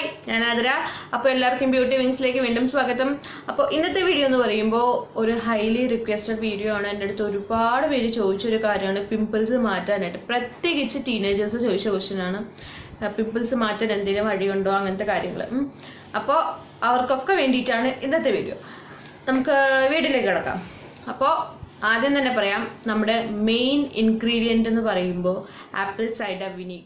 Hi ഞാൻ ആതിര അപ്പോൾ എല്ലാവർക്കും ബ്യൂട്ടി വിങ്സിലേക്ക് വീണ്ടും സ്വാഗതം അപ്പോൾ ഇന്നത്തെ വീഡിയോ എന്ന് പറയുമ്പോൾ ഒരു ഹൈലി റിക്വസ്റ്റഡ് വീഡിയോ ആണ് എൻ്റെ അടുത്ത് ഒരുപാട് പേര് ചോദിച്ചൊരു കാര്യമാണ് പിമ്പിൾസ് മാറ്റാനായിട്ട് പ്രത്യേകിച്ച് ടീനേജേഴ്സ് ചോദിച്ച ക്വസ്റ്റ്യൻ ആണ് പിമ്പിൾസ് മാറ്റാൻ എന്തെങ്കിലും വഴിയുണ്ടോ അങ്ങനത്തെ കാര്യങ്ങൾ അപ്പോൾ അവർക്കൊക്കെ വേണ്ടിയിട്ടാണ് ഇന്നത്തെ വീഡിയോ നമുക്ക് വീട്ടിലേക്ക് കിടക്കാം അപ്പോൾ ആദ്യം തന്നെ പറയാം നമ്മുടെ മെയിൻ ഇൻഗ്രീഡിയൻ്റ് എന്ന് പറയുമ്പോൾ ആപ്പിൾ സൈഡർ വിനീഗർ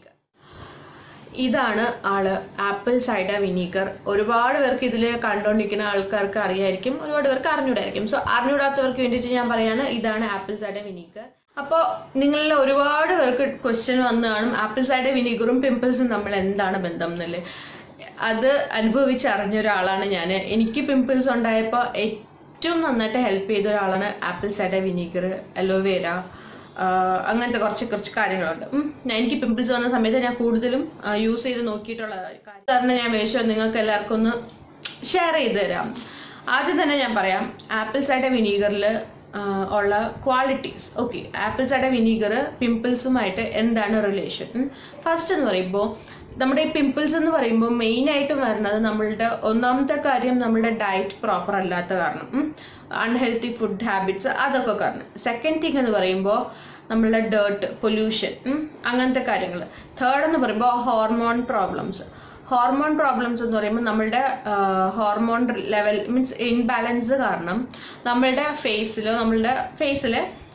ഇതാണ് ആള് ആപ്പിൾ സൈഡർ വിനീഗർ ഒരുപാട് പേർക്ക് ഇതിൽ കണ്ടുകൊണ്ടിരിക്കുന്ന ആൾക്കാർക്ക് അറിയായിരിക്കും ഒരുപാട് പേർക്ക് അറിഞ്ഞൂടായിരിക്കും സോ അറിഞ്ഞൂടാത്തവർക്ക് വേണ്ടിയിട്ട് ഞാൻ പറയാണ് ഇതാണ് ആപ്പിൾ സൈഡർ വിനീഗർ അപ്പോൾ നിങ്ങളിൽ ഒരുപാട് പേർക്ക് ക്വസ്റ്റ്യൻ വന്നു കാണും ആപ്പിൾ സൈഡർ വിനീഗറും പിമ്പിൾസും തമ്മിൽ എന്താണ് ബന്ധം എന്നല്ലേ അത് അനുഭവിച്ചറിഞ്ഞ ഒരാളാണ് ഞാൻ എനിക്ക് പിമ്പിൾസ് ഉണ്ടായപ്പോൾ ഏറ്റവും നന്നായിട്ട് ഹെൽപ്പ് ചെയ്ത ഒരാളാണ് apple cider vinegar aloe vera ah അങ്ങനത്തെ കുറച്ച് കുറച്ച് കാര്യങ്ങളുണ്ട് ഉം. ഞാൻ എനിക്ക് പിമ്പിൾസ് വന്ന സമയത്ത് ഞാൻ കൂടുതലും യൂസ് ചെയ്ത് നോക്കിയിട്ടുള്ള കാര്യം കാരണം ഞാൻ മേശോ നിങ്ങൾക്ക് എല്ലാവർക്കും ഒന്ന് ഷെയർ ചെയ്ത് തരാം ആദ്യം തന്നെ ഞാൻ പറയാം ആപ്പിൾ സൈഡർ വിനീഗറിൽ ഉള്ള qualities okay apple cider vinegar പിമ്പിൾസുമായിട്ട് എന്താണ് റിലേഷൻ ഫസ്റ്റ് എന്ന് പറയുമ്പോൾ നമ്മുടെ ഈ പിമ്പിൾസ് എന്ന് പറയുമ്പോൾ മെയിൻ ആയിട്ടും വരുന്നത് നമ്മളുടെ ഒന്നാമത്തെ കാര്യം നമ്മുടെ ഡയറ്റ് പ്രോപ്പർ അല്ലാത്ത കാരണം അൺഹെൽത്തി ഫുഡ് ഹാബിറ്റ്സ് അതൊക്കെ കാരണം സെക്കൻഡ് തിങ് എന്ന് പറയുമ്പോൾ നമ്മളുടെ ഡേർട്ട് പൊല്യൂഷൻ അങ്ങനത്തെ കാര്യങ്ങൾ തേർഡ് എന്ന് പറയുമ്പോൾ ഹോർമോൺ പ്രോബ്ലംസ് ഹോർമോൺ പ്രോബ്ലംസ് എന്ന് പറയുമ്പോൾ നമ്മളുടെ ഹോർമോൺ ലെവൽ മീൻസ് ഇൻബാലൻസ് കാരണം നമ്മളുടെ ഫേസിൽ നമ്മളുടെ ഫേസിൽ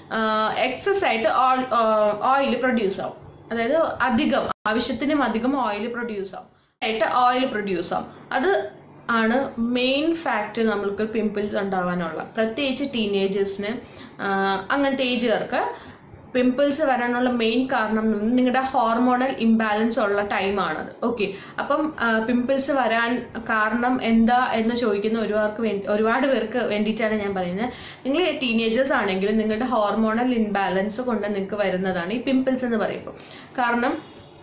എക്സസ് ആയിട്ട് ഓയിൽ പ്രൊഡ്യൂസ് ആവും അതായത് അധികം ആവശ്യത്തിനും അധികം ഓയിൽ പ്രൊഡ്യൂസ് ആവും ആയിട്ട് ഓയിൽ പ്രൊഡ്യൂസ് ആവും അത് ആണ് മെയിൻ ഫാക്റ്റ് നമ്മൾക്ക് പിമ്പിൾസ് ഉണ്ടാവാനുള്ള പ്രത്യേകിച്ച് ടീനേജേഴ്സിന് അങ്ങനത്തെ ഏജുകാർക്ക് പിമ്പിൾസ് വരാനുള്ള മെയിൻ കാരണം നിങ്ങളുടെ ഹോർമോണൽ ഇംബാലൻസ് ഉള്ള ടൈമാണത് ഓക്കെ അപ്പം പിമ്പിൾസ് വരാൻ കാരണം എന്താ എന്ന് ചോദിക്കുന്ന ഒരുപാർക്ക് വേണ്ടി ഒരുപാട് പേർക്ക് വേണ്ടിയിട്ടാണ് ഞാൻ പറയുന്നത് നിങ്ങൾ ടീനേജേഴ്സ് ആണെങ്കിലും നിങ്ങളുടെ ഹോർമോണൽ ഇംബാലൻസ് കൊണ്ട് നിങ്ങൾക്ക് വരുന്നതാണ് ഈ പിമ്പിൾസ് എന്ന് പറയുമ്പോൾ കാരണം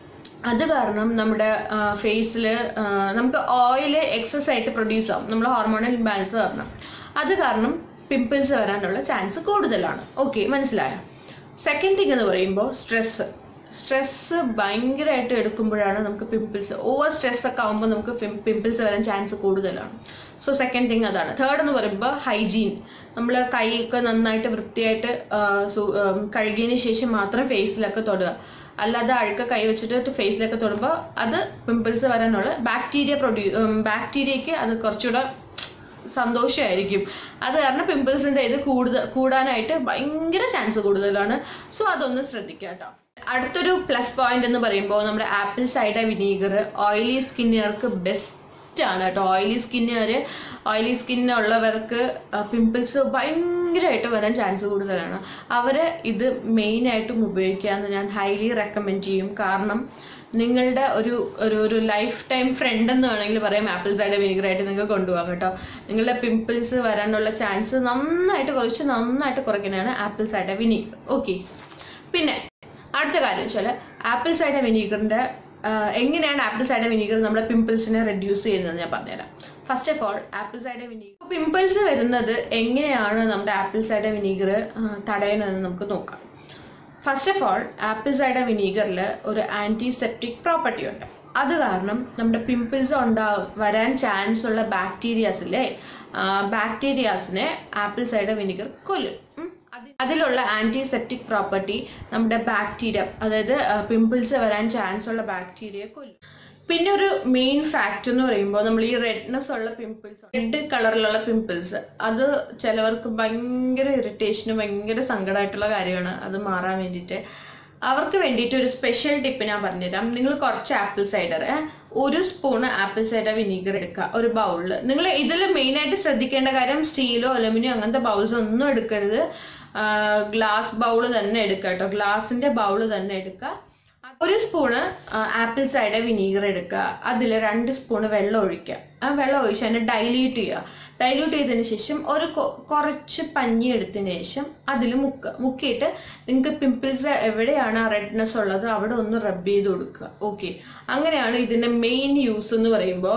അത് കാരണം നമ്മുടെ ഫേസിൽ നമുക്ക് ഓയിൽ എക്സസ് ആയിട്ട് പ്രൊഡ്യൂസ് ആവും നമ്മുടെ ഹോർമോണൽ ഇംബാലൻസ് കാരണം അത് കാരണം പിമ്പിൾസ് വരാനുള്ള ചാൻസ് കൂടുതലാണ് ഓക്കെ മനസ്സിലായോ സെക്കൻഡ് തിങ് എന്ന് പറയുമ്പോൾ സ്ട്രെസ്സ് സ്ട്രെസ്സ് ഭയങ്കരമായിട്ട് എടുക്കുമ്പോഴാണ് നമുക്ക് പിമ്പിൾസ് ഓവർ സ്ട്രെസ് ഒക്കെ ആകുമ്പോൾ നമുക്ക് പിമ്പിൾസ് വരാൻ ചാൻസ് കൂടുതലാണ് സോ സെക്കൻഡ് തിങ് അതാണ് തേർഡ് എന്ന് പറയുമ്പോൾ ഹൈജീൻ നമ്മൾ കൈയൊക്കെ നന്നായിട്ട് വൃത്തിയായിട്ട് കഴുകിയതിന് ശേഷം മാത്രം ഫേസിലൊക്കെ തൊടുക അല്ലാതെ അഴുക്ക കൈ വെച്ചിട്ട് ഫേസിലൊക്കെ തൊടുമ്പോൾ അത് പിമ്പിൾസ് വരാനുള്ള ബാക്ടീരിയ പ്രൊഡ്യൂ ബാക്ടീരിയക്ക് അത് കുറച്ചുകൂടെ സന്തോഷമായിരിക്കും അത് കാരണം പിമ്പിൾസിൻ്റെ ഇത് കൂടുതൽ കൂടാനായിട്ട് ഭയങ്കര ചാൻസ് കൂടുതലാണ് സോ അതൊന്ന് ശ്രദ്ധിക്കുക കേട്ടോ അടുത്തൊരു പ്ലസ് പോയിന്റ് എന്ന് പറയുമ്പോൾ നമ്മുടെ ആപ്പിൾ സൈഡർ വിനീഗർ ഓയിലി സ്കിന്നുകാർക്ക് ബെസ്റ്റ് ആണ് കേട്ടോ ഓയിലി സ്കിന്നുകാർ ഓയിലി സ്കിന്നുള്ളവർക്ക് പിമ്പിൾസ് ഭയങ്കരമായിട്ട് വരാൻ ചാൻസ് കൂടുതലാണ് അവർ ഇത് മെയിനായിട്ടും ഉപയോഗിക്കാമെന്ന് ഞാൻ ഹൈലി റെക്കമെൻഡ് ചെയ്യും കാരണം നിങ്ങളുടെ ഒരു ഒരു ഒരു ലൈഫ് ടൈം ഫ്രണ്ട് എന്ന് വേണമെങ്കിൽ പറയാം ആപ്പിൾ സൈഡർ വിനിഗറായിട്ട് നിങ്ങൾക്ക് കൊണ്ടുപോകാം കേട്ടോ നിങ്ങളുടെ പിമ്പിൾസ് വരാനുള്ള ചാൻസ് നന്നായിട്ട് കുറച്ച് നന്നായിട്ട് കുറയ്ക്കുന്നതാണ് ആപ്പിൾ സൈഡർ വിനീഗർ ഓക്കെ പിന്നെ അടുത്ത കാര്യം വെച്ചാൽ ആപ്പിൾ സൈഡർ വിനീഗറിൻ്റെ എങ്ങനെയാണ് ആപ്പിൾ സൈഡർ വിനീഗർ നമ്മുടെ പിമ്പിൾസിനെ റെഡ്യൂസ് ചെയ്യുന്നത് ഞാൻ പറഞ്ഞുതരാം first of all apple cider vinegar pimples വരുന്നത് എങ്ങനെയാണ് നമ്മുടെ ആപ്പിൾ സൈഡർ വിനീഗർ തടയുന്നതെന്ന് നമുക്ക് നോക്കാം first of all apple cider വിനീഗറിൽ ഒരു ആൻറ്റിസെപ്റ്റിക് പ്രോപ്പർട്ടി ഉണ്ട് അത് കാരണം നമ്മുടെ പിമ്പിൾസ് ഉണ്ടാ വരാൻ ചാൻസ് ഉള്ള ബാക്ടീരിയാസിലെ ബാക്ടീരിയാസിനെ ആപ്പിൾ സൈഡർ വിനീഗർ കൊല്ലും അതിലുള്ള ആൻറ്റിസെപ്റ്റിക് പ്രോപ്പർട്ടി നമ്മുടെ ബാക്ടീരിയ അതായത് പിമ്പിൾസ് വരാൻ ചാൻസ് ഉള്ള ബാക്ടീരിയ കൊല്ലും പിന്നെ ഒരു മെയിൻ ഫാക്ട് എന്ന് പറയുമ്പോൾ നമ്മൾ ഈ റെഡ്നെസ് ഉള്ള പിമ്പിൾസ് റെഡ് കളറിലുള്ള പിമ്പിൾസ് അത് ചിലവർക്ക് ഭയങ്കര ഇറിറ്റേഷനും ഭയങ്കര സങ്കടമായിട്ടുള്ള കാര്യമാണ് അത് മാറാൻ വേണ്ടിയിട്ട് അവർക്ക് വേണ്ടിയിട്ട് ഒരു സ്പെഷ്യൽ ടിപ്പ് ഞാൻ പറഞ്ഞുതരാം നിങ്ങൾ കുറച്ച് ആപ്പിൾ സൈഡർ ഒരു സ്പൂൺ ആപ്പിൾ സൈഡർ വിനീഗർ എടുക്കുക ഒരു ബൗളിൽ നിങ്ങൾ ഇതിൽ മെയിനായിട്ട് ശ്രദ്ധിക്കേണ്ട കാര്യം സ്റ്റീലോ അലുമിനിയോ അങ്ങനത്തെ ബൗൾസ് ഒന്നും എടുക്കരുത് ഗ്ലാസ് ബൗൾ തന്നെ എടുക്കുക കേട്ടോ ഗ്ലാസിന്റെ ബൗൾ തന്നെ എടുക്കുക ഒരു സ്പൂണ് ആപ്പിൾ സൈഡർ വിനീഗർ എടുക്കുക അതിൽ രണ്ട് സ്പൂണ് വെള്ളം ഒഴിക്കുക ആ വെള്ളം ഒഴിച്ച് അതിനെ ഡൈല്യൂട്ട് ചെയ്യുക ഡൈല്യൂട്ട് ചെയ്തതിന് ശേഷം ഒരു കുറച്ച് പഞ്ഞി എടുത്തതിന് ശേഷം അതിൽ മുക്കുക മുക്കിയിട്ട് നിങ്ങൾക്ക് പിമ്പിൾസ് എവിടെയാണ് ആ റെഡ്നെസ് ഉള്ളത് അവിടെ ഒന്ന് റബ്ബ് ചെയ്ത് കൊടുക്കുക ഓക്കെ അങ്ങനെയാണ് ഇതിൻ്റെ മെയിൻ യൂസ് എന്ന് പറയുമ്പോൾ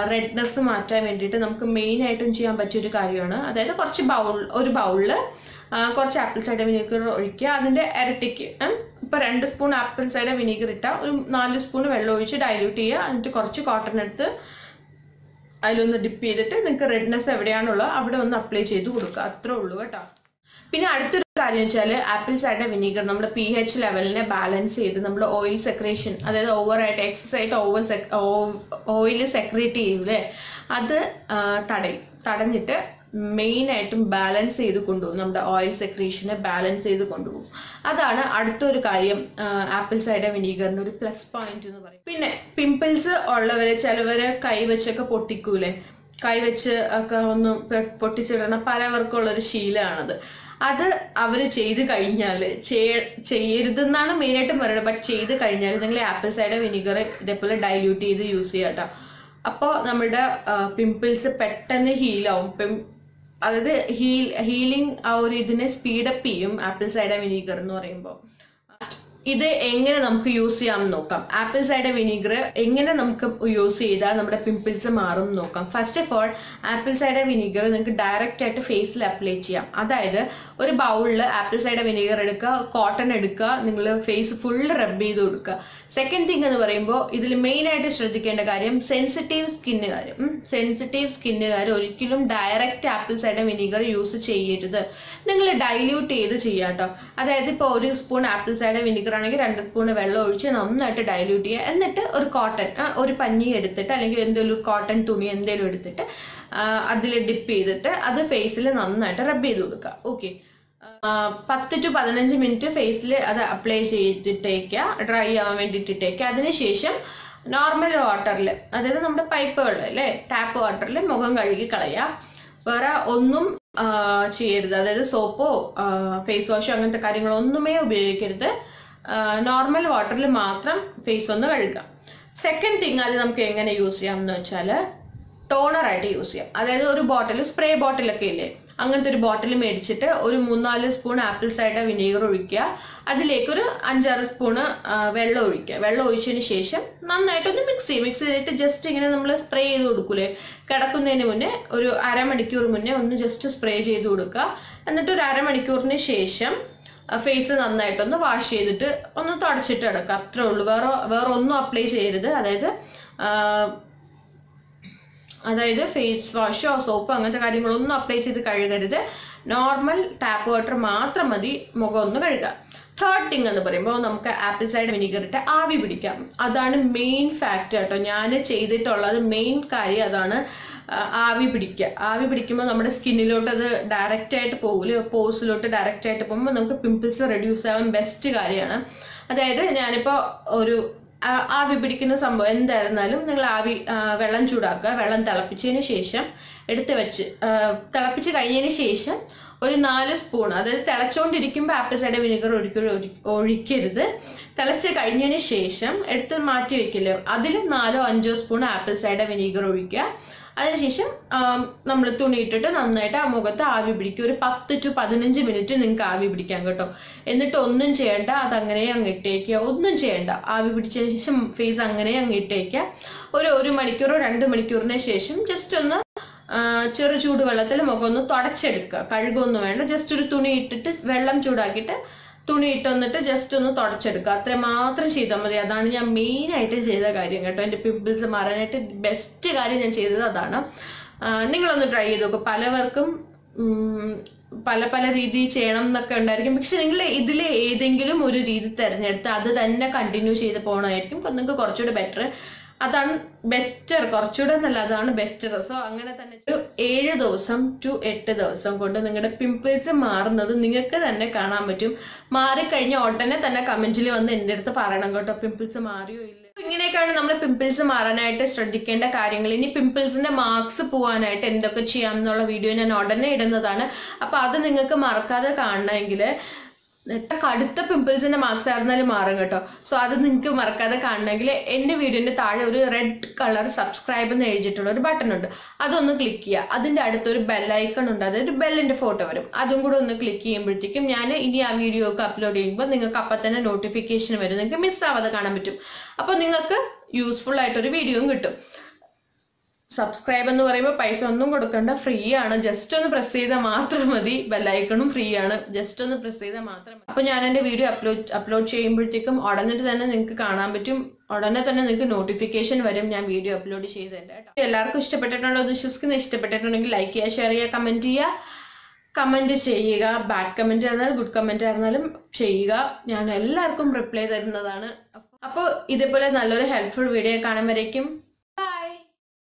റെഡ്നെസ് മാറ്റാൻ വേണ്ടിയിട്ട് നമുക്ക് മെയിൻ ആയിട്ടും ചെയ്യാൻ പറ്റിയൊരു കാര്യമാണ് അതായത് കുറച്ച് ബൗൾ ഒരു ബൗളിൽ ആ, കുറച്ച് ആപ്പിൾ സൈഡർ വിനീഗർ ഒഴിക്കുക അതിൻ്റെ ഇരട്ടിക്ക് ഇപ്പോൾ രണ്ട് സ്പൂൺ ആപ്പിൾ സൈഡർ വിനീഗർ ഇട്ടാൽ ഒരു നാല് സ്പൂൺ വെള്ളം ഒഴിച്ച് ഡൈല്യൂട്ട് ചെയ്യുക എന്നിട്ട് കുറച്ച് കോട്ടൺ എടുത്ത് അതിലൊന്ന് ഡിപ്പ് ചെയ്തിട്ട് നിങ്ങൾക്ക് റെഡ്നെസ് എവിടെയാണുള്ളത് അവിടെ ഒന്ന് അപ്ലൈ ചെയ്ത് കൊടുക്കുക അത്രേ ഉള്ളൂ കേട്ടോ പിന്നെ അടുത്തൊരു കാര്യം വെച്ചാൽ ആപ്പിൾ സൈഡർ വിനീഗർ നമ്മുടെ പി എച്ച് ലെവലിനെ ബാലൻസ് ചെയ്ത് നമ്മുടെ ഓയിൽ സെക്രേഷൻ അതായത് ഓവറായിട്ട് എക്സസ് ആയിട്ട് ഓവൽ ഓയിൽ സെക്രേറ്റ് ചെയ്യൂലേ അത് ആ, തടയും തടഞ്ഞിട്ട് മെയിനായിട്ടും ബാലൻസ് ചെയ്ത് കൊണ്ടുപോകും നമ്മുടെ ഓയിൽ സെക്രീഷനെ ബാലൻസ് ചെയ്ത് കൊണ്ടുപോകും അതാണ് അടുത്തൊരു കാര്യം ആപ്പിൾ സൈഡർ വിനീഗറിന്റെ ഒരു പ്ലസ് പോയിന്റ് എന്ന് പറയും പിന്നെ പിമ്പിൾസ് ഉള്ളവരെ ചിലവര് കൈ വെച്ചൊക്കെ പൊട്ടിക്കൂലേ കൈ വെച്ച് ഒക്കെ ഒന്ന് പൊ- പൊട്ടിച്ചിടണ പലവർക്കുള്ള ഒരു ശീലമാണത് അത് അവർ ചെയ്ത് കഴിഞ്ഞാൽ ചെയ്യരുതെന്നാണ് മെയിനായിട്ടും പറയുന്നത് ബട്ട് ചെയ്ത് കഴിഞ്ഞാൽ നിങ്ങൾ ആപ്പിൾ സൈഡർ വിനിഗർ ഇതേപോലെ ഡൈല്യൂട്ട് ചെയ്ത് യൂസ് ചെയ്യാം കേട്ടോ അപ്പോൾ നമ്മുടെ പിമ്പിൾസ് പെട്ടെന്ന് ഹീലാവും പിം അതായത് ഹീൽ ഹീലിംഗ് ആ ഒരു ഇതിനെ സ്പീഡപ്പ് ചെയ്യും ആപ്പിൾ സൈഡർ വിനീഗർ എന്ന് പറയുമ്പോൾ ഇത് എങ്ങനെ നമുക്ക് യൂസ് ചെയ്യാം എന്ന് നോക്കാം ആപ്പിൾ സൈഡർ വിനീഗർ എങ്ങനെ നമുക്ക് യൂസ് ചെയ്താൽ നമ്മുടെ പിമ്പിൾസ് മാറും എന്ന് നോക്കാം first of all apple cider vinegar നിങ്ങൾക്ക് ഡയറക്റ്റ് ആയിട്ട് ഫേസിൽ അപ്ലൈ ചെയ്യാം അതായത് ഒരു ബൗളിൽ ആപ്പിൾ സൈഡർ വിനീഗർ എടുക്കുക കോട്ടൺ എടുക്കുക നിങ്ങൾ ഫേസ് ഫുള്ള് റബ്ബ് ചെയ്ത് കൊടുക്കുക സെക്കൻഡ് തിങ് എന്ന് പറയുമ്പോൾ ഇതിൽ മെയിൻ ആയിട്ട് ശ്രദ്ധിക്കേണ്ട കാര്യം സെൻസിറ്റീവ് സ്കിന്നുകാർ സെൻസിറ്റീവ് സ്കിന്നുകാർ ഒരിക്കലും direct apple cider vinegar use ചെയ്യരുത് നിങ്ങൾ ഡൈല്യൂട്ട് ചെയ്ത് ചെയ്യാം കേട്ടോ അതായത് ഇപ്പോൾ ഒരു സ്പൂൺ ആപ്പിൾ സൈഡർ വിനീഗർ ആണെങ്കിൽ രണ്ട് സ്പൂൺ വെള്ളം ഒഴിച്ച് നന്നായിട്ട് ഡൈല്യൂട്ട് ചെയ്യുക എന്നിട്ട് ഒരു കോട്ടൺ ഒരു പഞ്ഞി എടുത്തിട്ട് അല്ലെങ്കിൽ എന്തെങ്കിലും ഒരു കോട്ടൺ തുണി എന്തെങ്കിലും എടുത്തിട്ട് അതിൽ ഡിപ്പ് ചെയ്തിട്ട് അത് ഫേസിൽ നന്നായിട്ട് റബ്ബ് ചെയ്ത് കൊടുക്കുക ഓക്കെ പത്ത് ടു പതിനഞ്ച് മിനിറ്റ് ഫേസിൽ അത് അപ്ലൈ ചെയ്തിട്ടേക്കുക ഡ്രൈ ആവാൻ വേണ്ടിയിട്ടിട്ടേക്കുക അതിനുശേഷം നോർമൽ വാട്ടറിൽ അതായത് നമ്മുടെ പൈപ്പുകളിൽ അല്ലേ ടാപ്പ് വാട്ടറിൽ മുഖം കഴുകി കളയുക വേറെ ഒന്നും ആ, ചെയ്യരുത് അതായത് സോപ്പോ ഫേസ് വാഷോ അങ്ങനത്തെ കാര്യങ്ങളൊന്നുമേ ഉപയോഗിക്കരുത് നോർമൽ വാട്ടറിൽ മാത്രം ഫേസ് ഒന്ന് കഴുകുക സെക്കൻഡ് തിങ് അത് നമുക്ക് എങ്ങനെ യൂസ് ചെയ്യാം എന്ന് വെച്ചാൽ ടോണറായിട്ട് യൂസ് ചെയ്യാം അതായത് ഒരു ബോട്ടിൽ സ്പ്രേ ബോട്ടിലൊക്കെ ഇല്ലേ അങ്ങനത്തെ ഒരു ബോട്ടിൽ മേടിച്ചിട്ട് ഒരു മൂന്നാല് സ്പൂൺ ആപ്പിൾ സൈഡർ വിനീഗർ ഒഴിക്കുക അതിലേക്കൊരു അഞ്ചാറ് സ്പൂണ് ആ, വെള്ളം ഒഴിക്കുക വെള്ളം ഒഴിച്ചതിന് ശേഷം നന്നായിട്ടൊന്ന് മിക്സ് ചെയ്യും മിക്സ് ചെയ്തിട്ട് ജസ്റ്റ് ഇങ്ങനെ നമ്മൾ സ്പ്രേ ചെയ്ത് കൊടുക്കൂലേ കിടക്കുന്നതിന് മുന്നേ ഒരു അരമണിക്കൂർ മുന്നേ ഒന്ന് ജസ്റ്റ് സ്പ്രേ ചെയ്ത് കൊടുക്കുക എന്നിട്ട് ഒരു അരമണിക്കൂറിന് ശേഷം ഫേസ് നന്നായിട്ടൊന്ന് വാഷ് ചെയ്തിട്ട് ഒന്ന് തുടച്ചിട്ട് കിടക്കുക അത്രേ ഉള്ളൂ വേറെ വേറെ ഒന്നും അപ്ലൈ ചെയ്യരുത് അതായത് ആ, അതായത് ഫേസ് വാഷോ സോപ്പോ അങ്ങനത്തെ കാര്യങ്ങളൊന്നും അപ്ലൈ ചെയ്ത് കഴുകരുത് നോർമൽ ടാപ്പ് വാട്ടർ മാത്രം മതി മുഖം ഒന്ന് കഴുകുക തേർഡ് തിങ് എന്ന് പറയുമ്പോൾ നമുക്ക് ആപ്പിൾ സൈഡ് വിനിഗർ ഇട്ട് ആവി പിടിക്കാം അതാണ് മെയിൻ ഫാക്റ്റ് കേട്ടോ ഞാൻ ചെയ്തിട്ടുള്ളത് മെയിൻ കാര്യം അതാണ് ആ, ആവി പിടിക്കുക ആവി പിടിക്കുമ്പോൾ നമ്മുടെ സ്കിന്നിലോട്ട് അത് ഡയറക്റ്റ് ആയിട്ട് പോകില്ല പോസിലോട്ട് ഡയറക്റ്റ് ആയിട്ട് പോകുമ്പോൾ നമുക്ക് പിമ്പിൾസ് റെഡ്യൂസ് ആവാൻ ബെസ്റ്റ് കാര്യമാണ് അതായത് ഞാനിപ്പോൾ ഒരു ആ- ആവി പിടിക്കുന്ന സംഭവം എന്തായിരുന്നാലും നിങ്ങൾ ആവി ആ, വെള്ളം ചൂടാക്കുക വെള്ളം തിളപ്പിച്ചതിന് ശേഷം എടുത്ത് വെച്ച് ആ, തിളപ്പിച്ച് കഴിഞ്ഞതിന് ശേഷം ഒരു നാല് സ്പൂൺ അതായത് തിളച്ചുകൊണ്ടിരിക്കുമ്പോൾ ആപ്പിൾ സൈഡർ വിനെഗർ ഒരിക്കലും ഒഴി- ഒഴിക്കരുത് തിളച്ച് കഴിഞ്ഞതിന് ശേഷം എടുത്ത് മാറ്റി വെക്കില്ലേ അതിൽ നാലോ അഞ്ചോ സ്പൂൺ ആപ്പിൾ സൈഡർ വിനീഗർ ഒഴിക്കുക അതിനുശേഷം നമ്മൾ തുണി ഇട്ടിട്ട് നന്നായിട്ട് ആ മുഖത്ത് ആവി പിടിക്കുക ഒരു പത്ത് ടു പതിനഞ്ച് മിനിറ്റ് നിങ്ങൾക്ക് ആവി പിടിക്കാം കേട്ടോ എന്നിട്ട് ഒന്നും ചെയ്യണ്ട അത് അങ്ങനെ അങ്ങ് ഇട്ടേക്കുക ഒന്നും ചെയ്യണ്ട ആവി പിടിച്ചതിന് ശേഷം ഫേസ് അങ്ങനെ അങ്ങ് ഇട്ടേക്കുക ഒരു ഒരു മണിക്കൂറോ രണ്ട് മണിക്കൂറിന് ശേഷം ജസ്റ്റ് ഒന്ന് ആ, ചെറു ചൂടുവെള്ളത്തിൽ മുഖം ഒന്ന് തുടച്ചെടുക്കുക കഴുകൊന്നും വേണ്ട ജസ്റ്റ് ഒരു തുണി ഇട്ടിട്ട് വെള്ളം ചൂടാക്കിയിട്ട് തുണി ഇട്ട് വന്നിട്ട് ജസ്റ്റ് ഒന്ന് തുടച്ചെടുക്കുക അത്ര മാത്രം ചെയ്താൽ മതി അതാണ് ഞാൻ മെയിൻ ആയിട്ട് ചെയ്ത കാര്യം കേട്ടോ എൻ്റെ പിമ്പിൾസ് മാറാനായിട്ട് ബെസ്റ്റ് കാര്യം ഞാൻ ചെയ്തത് അതാണ് ആ, നിങ്ങളൊന്ന് ട്രൈ ചെയ്ത് നോക്കുക പലവർക്കും ഉം, പല പല രീതി ചെയ്യണം എന്നൊക്കെ ഉണ്ടായിരിക്കും പക്ഷെ നിങ്ങൾ ഇതിൽ ഏതെങ്കിലും ഒരു രീതി തിരഞ്ഞെടുത്ത് അത് തന്നെ കണ്ടിന്യൂ ചെയ്ത് പോകണമായിരിക്കും അപ്പൊ നിങ്ങൾക്ക് കുറച്ചുകൂടെ ബെറ്റർ അതാണ് ബെറ്റർ കുറച്ചുകൂടെ എന്നല്ല അതാണ് ബെറ്റർ സോ അങ്ങനെ തന്നെ ഒരു ഏഴ് ദിവസം ടു എട്ട് ദിവസം കൊണ്ട് നിങ്ങളുടെ പിമ്പിൾസ് മാറുന്നത് നിങ്ങൾക്ക് തന്നെ കാണാൻ പറ്റും മാറിക്കഴിഞ്ഞ ഉടനെ തന്നെ കമന്റിൽ വന്ന് എൻ്റെ അടുത്ത് പറയണം കേട്ടോ പിമ്പിൾസ് മാറിയോ ഇല്ല ഇങ്ങനെയൊക്കെയാണ് നമ്മൾ പിമ്പിൾസ് മാറാനായിട്ട് ശ്രദ്ധിക്കേണ്ട കാര്യങ്ങൾ ഇനി പിമ്പിൾസിന്റെ മാർക്സ് പോവാനായിട്ട് എന്തൊക്കെ ചെയ്യാം എന്നുള്ള വീഡിയോ ഞാൻ ഉടനെ ഇടുന്നതാണ് അപ്പൊ അത് നിങ്ങൾക്ക് മറക്കാതെ കാണണമെങ്കിൽ എത്ര കടുത്ത പിമ്പിൾസിന്റെ മാർക്സ് ആയിരുന്നാലും മാറും കേട്ടോ സോ അത് നിങ്ങൾക്ക് മറക്കാതെ കാണണമെങ്കിൽ എൻ്റെ വീഡിയോന്റെ താഴെ ഒരു റെഡ് കളർ സബ്സ്ക്രൈബ് എന്ന് എഴുതിയിട്ടുള്ള ഒരു ബട്ടൺ ഉണ്ട് അതൊന്ന് ക്ലിക്ക് ചെയ്യുക അതിന്റെ അടുത്തൊരു ബെല്ലൈക്കൺ ഉണ്ട് അതായത് ബെല്ലിന്റെ ഫോട്ടോ വരും അതും കൂടെ ഒന്ന് ക്ലിക്ക് ചെയ്യുമ്പോഴത്തേക്കും ഞാൻ ഇനി ആ വീഡിയോ ഒക്കെ അപ്ലോഡ് ചെയ്യുമ്പോൾ നിങ്ങൾക്ക് അപ്പം തന്നെ നോട്ടിഫിക്കേഷൻ വരും നിങ്ങൾക്ക് മിസ് ആവാതെ കാണാൻ പറ്റും അപ്പോൾ നിങ്ങൾക്ക് യൂസ്ഫുൾ ആയിട്ടൊരു വീഡിയോയും കിട്ടും സബ്സ്ക്രൈബ് എന്ന് പറയുമ്പോൾ പൈസ ഒന്നും കൊടുക്കണ്ട ഫ്രീ ആണ് ജസ്റ്റ് ഒന്ന് പ്രസ് ചെയ്താൽ മാത്രം മതി ബെല്ലൈക്കണും ഫ്രീ ആണ് ജസ്റ്റ് ഒന്ന് പ്രസ് ചെയ്താൽ മാത്രം മതി. അപ്പൊ ഞാൻ എന്റെ വീഡിയോ അപ്ലോഡ് അപ്ലോഡ് ചെയ്യുമ്പോഴത്തേക്കും ഉടനെ തന്നെ നിങ്ങൾക്ക് കാണാൻ പറ്റും ഉടനെ തന്നെ നിങ്ങൾക്ക് നോട്ടിഫിക്കേഷൻ വരും ഞാൻ വീഡിയോ അപ്ലോഡ് ചെയ്തതിന്റെ കേട്ടോ എല്ലാവർക്കും ഇഷ്ടപ്പെട്ടിട്ടുണ്ടോ എന്ന് വിശ്വസിക്കുന്ന ഇഷ്ടപ്പെട്ടിട്ടുണ്ടെങ്കിൽ ലൈക്ക് ചെയ്യുക ഷെയർ ചെയ്യുക കമന്റ് ചെയ്യുക കമന്റ് ചെയ്യുക ബാഡ് കമന്റ് ആയിരുന്നാലും ഗുഡ് കമന്റ് ആയിരുന്നാലും ചെയ്യുക ഞാൻ എല്ലാവർക്കും റിപ്ലൈ തരുന്നതാണ് അപ്പോൾ ഇതേപോലെ നല്ലൊരു ഹെൽപ്ഫുൾ വീഡിയോ കാണുമ്പോഴേക്കും